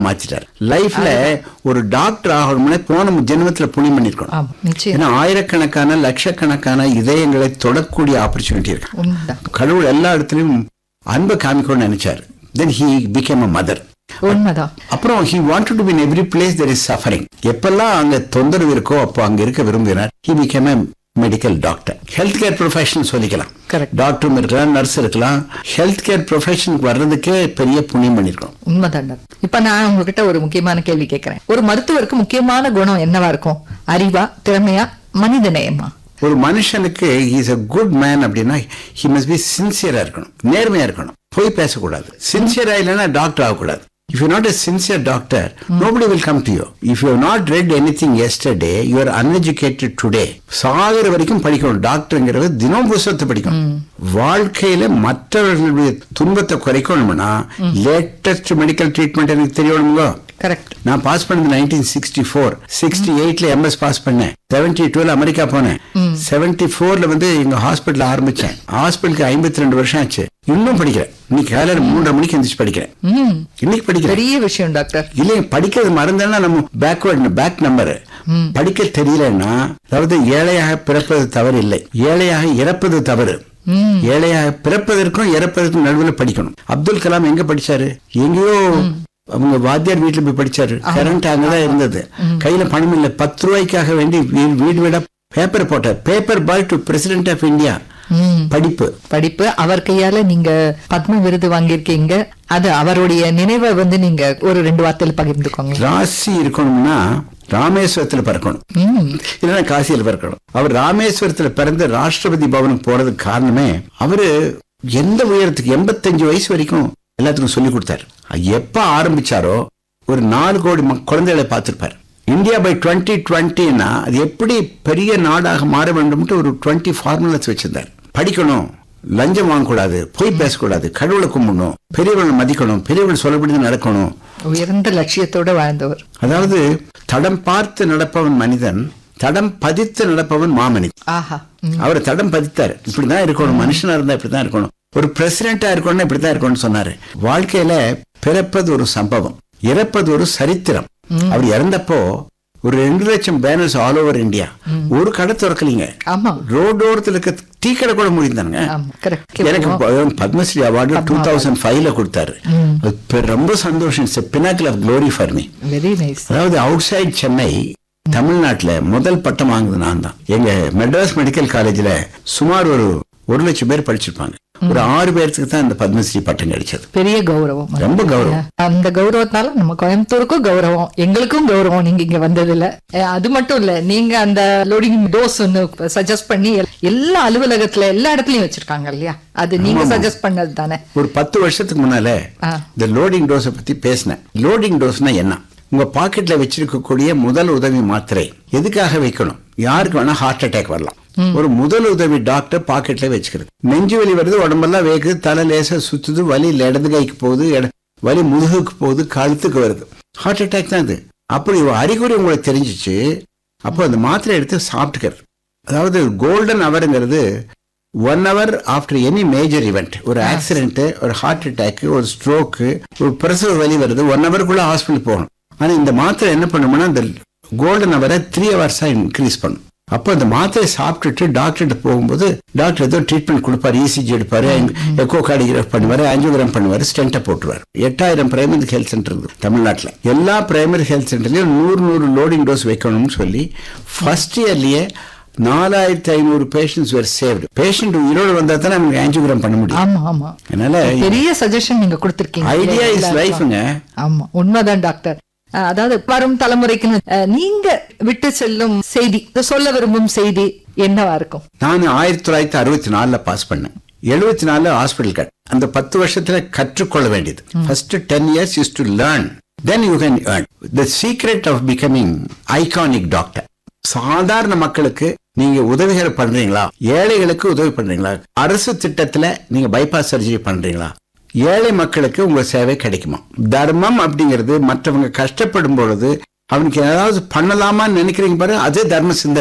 மாத்திட்டார் லைஃப்ல ஒரு டாக்டர் ஆகணும்னா போன ஜென்மத்துல புண்ணியம் பண்ணிருக்கணும் ஆமா நிச்சயம் ஏன்னா ஆயிரக்கணக்கான லட்சக்கணக்கான இதயங்களை தொடக்கூடிய ஆப்பர்ச்சுனிட்டி இருக்கு உண்மைதான் கடவுள் எல்லா இடத்துலயும் அன்பை காமிக்கணும்னு நினைச்சாரு then he became a mother உண்மைதான் அப்புறம் he wanted to be in every place there is suffering எப்பெல்லாம் அங்க தொந்தரவு இருக்கோ அப்போ அங்க இருக்க விரும்புகிறார் he became a medical doctor health care profession சொல்லிக்கலாம் கரெக்ட் டாக்டரும் இருக்கலாம் நர்ஸ் இருக்கலாம் ஹெல்த் கேர் ப்ரொஃபஷனுக்கு வர்றதுக்கே பெரிய புண்ணியம் பண்ணிருக்கோம் உண்மைதான் டாக்டர். இப்ப நான் உங்ககிட்ட ஒரு முக்கியமான கேள்வி கேட்கிறேன் ஒரு மருத்துவருக்கு முக்கியமான குணம் என்னவா இருக்கும் அறிவா திறமையா மனித நேயமா ஒரு மனுஷனுக்கு இஸ் a குட் மேன் அப்படின்னா ஹி மஸ்ட் பி சின்சியரா இருக்கணும் நேர்மையா இருக்கணும் போய் பேசக்கூடாது சின்சியரா இல்லைன்னா டாக்டர் ஆகக்கூடாது if you not a sincere doctor nobody will come to you if you not read anything yesterday you are uneducated today சாகிற வரைக்கும் படிக்கணும் டாக்டர்ங்கிறது தினம் புஸ்தகத்தை படிக்கணும் வாழ்க்கையில மற்றவர்களுடைய துன்பத்தை குறைக்கணும்னா லேட்டஸ்ட் மெடிக்கல் ட்ரீட்மெண்ட் எனக்கு தெரியணுங்களோ கரெக்ட் நான் பாஸ் பண்ணது நைன்டீன் சிக்ஸ்டி ஃபோர் சிக்ஸ்டி எயிட்ல எம்எஸ் பாஸ் பண்ணேன் செவன்டி டூல அமெரிக்கா போனேன் செவன்டி ஃபோர்ல வந்து எங்க ஹாஸ்பிட்டல் ஆரம்பிச்சேன் ஹாஸ்பிட்டலுக்கு ஐம்பத்தி ரெண்டு வருஷம் ஆச்சு இன்னும் படிக்கிறேன் இன்னைக்கு காலையில மூன்றரை மணிக்கு எந்திரிச்சு படிக்கிறேன் ம் இன்னைக்கு படிக்கிறேன் பெரிய விஷயம் டாக்டர் இல்லையே படிக்கிறது மறந்தேன்னா நம்ம பேக்வேர்ட் பேக் நம்பர் படிக்க தெரியலன்னா அதாவது ஏழையாக பிறப்பது தவறு இல்லை ஏழையாக இறப்பது தவறு ஏழையாக பிறப்பதற்கும் இறப்பதற்கும் நடுவில் படிக்கணும் அப்துல் கலாம் எங்க படிச்சாரு எங்கேயோ அவங்க வாத்தியார் வீட்டுல போய் படிச்சாரு கரண்ட் அங்கதான் இருந்தது கையில பணம் இல்ல பத்து ரூபாய்க்காக வேண்டி வீ- வீடு வீடா பேப்பர் போட்டார் paper boy to president of India ம் படிப்பு படிப்பு அவர் கையால நீங்க பத்ம விருது வாங்கியிருக்கீங்க அது அவருடைய நினைவை வந்து நீங்க ஒரு ரெண்டு வார்த்தையில பகிர்ந்துக்கோங்க ராசி இருக்கணும்னா ராமேஸ்வரத்துல பிறக்கணும் ம் இல்லைன்னா காசியில் பிறக்கணும் அவர் ராமேஸ்வரத்துல பிறந்து ராஷ்டிரபதி பவனுக்கு போறதுக்கு காரணமே அவரு எந்த உயரத்துக்கு எண்பத்தஞ்சு வயசு வரைக்கும் எல்லாத்துக்கும் சொல்லி கொடுத்தாரு எப்ப ஆரம்பிச்சாரோ ஒரு நாலு கோடி மக்- குழந்தைகளை பார்த்திருப்பார் இந்தியா பை டுவெண்ட்டி டுவெண்ட்டின்னா அது எப்படி பெரிய நாடாக மாற வேண்டும்ட்டு ஒரு டுவெண்ட்டி ஃபார்முலாஸ் வச்சிருந்தார் படிக்கணும் லஞ்சம் வாங்கக்கூடாது பொய் பேசக்கூடாது கடவுளை கும்பிடணும் பெரியவங்களை மதிக்கணும் பெரியவர்கள் சொல்லப்படி நடக்கணும் உயர்ந்த லட்சியத்தோட வாழ்ந்தவர் அதாவது தடம் பார்த்து நடப்பவன் மனிதன் தடம் பதித்து நடப்பவன் மாமனிதன் ஆஹா ம். அவர் தடம் பதித்தார் இப்படிதான் இருக்கணும் மனுஷனா இருந்தா இப்படிதான் இருக்கணும் ஒரு பிரசிடென்டா இருக்கணும்னா இப்படிதான் இருக்கணும்னு சொன்னாரு வாழ்க்கையில பிறப்பது ஒரு சம்பவம் இறப்பது ஒரு சரித்திரம் அவர் இறந்தப்போ ஒரு ரெண்டு லட்சம் பேனர்ஸ் ஆல் ஓவர் இந்தியா ஒரு கடை திறக்கலீங்க ஆமா ரோடோரத்துல இருக்க டீ கடை கூட முடிந்தானுங்க ஆமா கரெக்ட் எனக்கு ப- பத்மஸ்ரீ அவார்டு டூ தௌசண்ட் ஃபைவ்ல கொடுத்தாரு அது பெ- ரொம்ப சந்தோஷம் pinnacle of glory for me very nice அதாவது அவுட் சைட் சென்னை தமிழ்நாட்டுல முதல் பட்டம் வாங்குது நான் தான் எங்க மெட்ராஸ் மெடிக்கல் காலேஜ்ல சுமார் ஒரு ஒரு லட்சம் பேர் படிச்சிருப்பாங்க ஒரு ஆறு பேருக்கு தான் இந்த பத்மஸ்ரீ பட்டம் கிடைச்சது பெரிய கௌரவம் ரொம்ப கௌரவம் அந்த கௌரவத்தால நம்ம கோயம்புத்தூருக்கும் கௌரவம் எங்களுக்கும் கௌரவம் நீங்க இங்க வந்ததுல அஹ் அது மட்டும் இல்ல நீங்க அந்த லோடிங் டோஸ் ஒன்னு சஜஸ்ட் பண்ணி எல்- எல்லா அலுவலகத்துல எல்லா இடத்துலயும் வச்சிருக்காங்க இல்லையா அது நீங்க சஜஸ்ட் பண்ணது தானே ஒரு பத்து வருஷத்துக்கு முன்னால ஆ. இந்த லோடிங் டோஸை பத்தி பேசினேன் லோடிங் டோஸ்னா என்ன உங்க பாக்கெட்ல வச்சிருக்கக்கூடிய முதல் உதவி மாத்திரை எதுக்காக வைக்கணும் யாருக்கு வேணா ஹார்ட் அட்டாக் வரலாம் ஒரு முதல் உதவி டாக்டர் பாக்கெட்ல வச்சுக்கிறது நெஞ்சு வலி வருது உடம்பெல்லாம் வேகுது தலை லேசா சுத்துது வலி இடது கைக்கு போகுது இட- வலி முதுகுக்கு போகுது கழுத்துக்கு வருது ஹார்ட் அட்டாக் தான் இது அப்படி ஒரு அறிகுறி உங்களுக்கு தெரிஞ்சிச்சு அப்போ அந்த மாத்திரை எடுத்து சாப்பிட்டுக்கிறது அதாவது கோல்டன் அவருங்கிறது one hour after any major event ஒரு ஆக்சிடென்ட் ஒரு ஹார்ட் அட்டாக் ஒரு ஸ்ட்ரோக்கு ஒரு பிரசவ வலி வருது ஒன் ஹவருக்குள்ள ஹாஸ்பிட்டல் போகணும் ஆனா இந்த மாத்திரை என்ன பண்ணும்னா இந்த கோல்டன் ஹவரை த்ரீ ஹவர்ஸா இன்க்ரீஸ் பண்ணும் அப்போ அந்த மாத்திரை சாப்பிட்டுட்டு டாக்டர்கிட்ட போகும்போது டாக்டர் ஏதோ ட்ரீட்மெண்ட் கொடுப்பாரு இசிஜி எடுப்பாரு எக்கோ கார்டிகிராஃப் பண்ணுவாரு ஆஞ்சியோகிராம் பண்ணுவாரு ஸ்டென்ட்டை போட்டுருவாரு எட்டாயிரம் பிரைமரி ஹெல்த் சென்டர் இருக்கு தமிழ்நாட்டில் எல்லா பிரைமரி ஹெல்த் சென்டர்லயும் நூறு நூறு லோடிங் டோஸ் வைக்கணும்னு சொல்லி ஃபர்ஸ்ட் இயர்லயே நாலாயிரத்தி ஐநூறு பேஷண்ட்ஸ் வேர் சேவ்டு பேஷண்ட் உயிரோடு வந்தா தான் நமக்கு ஆஞ்சியோகிராம் பண்ண முடியும் ஆமா ஆமா அதனால பெரிய சஜஷன் நீங்க கொடுத்திருக்கீங்க ஐடியா இஸ் எல்லாருக்கும். லைஃப்ங்க ஆமா உண்மைதான் டாக்டர் அஹ் அதாவது வரும் தலைமுறைக்கு அஹ், நீங்க விட்டு செல்லும் செய்தி சொல்ல விரும்பும் செய்தி என்னவா இருக்கும் நான் ஆயிரத்தி தொள்ளாயிரத்தி அறுபத்தி நாலுல பாஸ் பண்ணேன் எழுபத்தி நாலுல ஹாஸ்பிட்டல் கட் அந்த பத்து வருஷத்துல கற்றுக்கொள்ள வேண்டியது first ten years use to learn then you can earn the secret of becoming iconic doctor சாதாரண மக்களுக்கு நீங்க உதவிகள் பண்றீங்களா ஏழைகளுக்கு உதவி பண்றீங்களா அரசு திட்டத்துல நீங்க பைபாஸ் சர்ஜரி பண்றீங்களா ஏழை மக்களுக்கு உங்க சேவை கிடைக்குமா தர்மம் அப்படிங்கிறது மற்றவங்க கஷ்டப்படும் பொழுது அவனுக்கு ஏதாவது பண்ணலாமான்னு நினைக்கிறீங்க பாரு அதே தர்ம சிந்தனை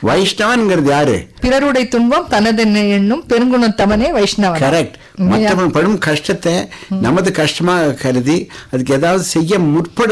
வைஷ்ணவன்ங்கிறது யாரு பிறருடைய துன்பம் தனதென்ன எண்ணும் பெருங்குணத்தமனே வைஷ்ணவன் கரெக்ட் மற்றவன் படும் கஷ்டத்தை நமது கஷ்டமாக கருதி அதுக்கு ஏதாவது செய்ய முற்பட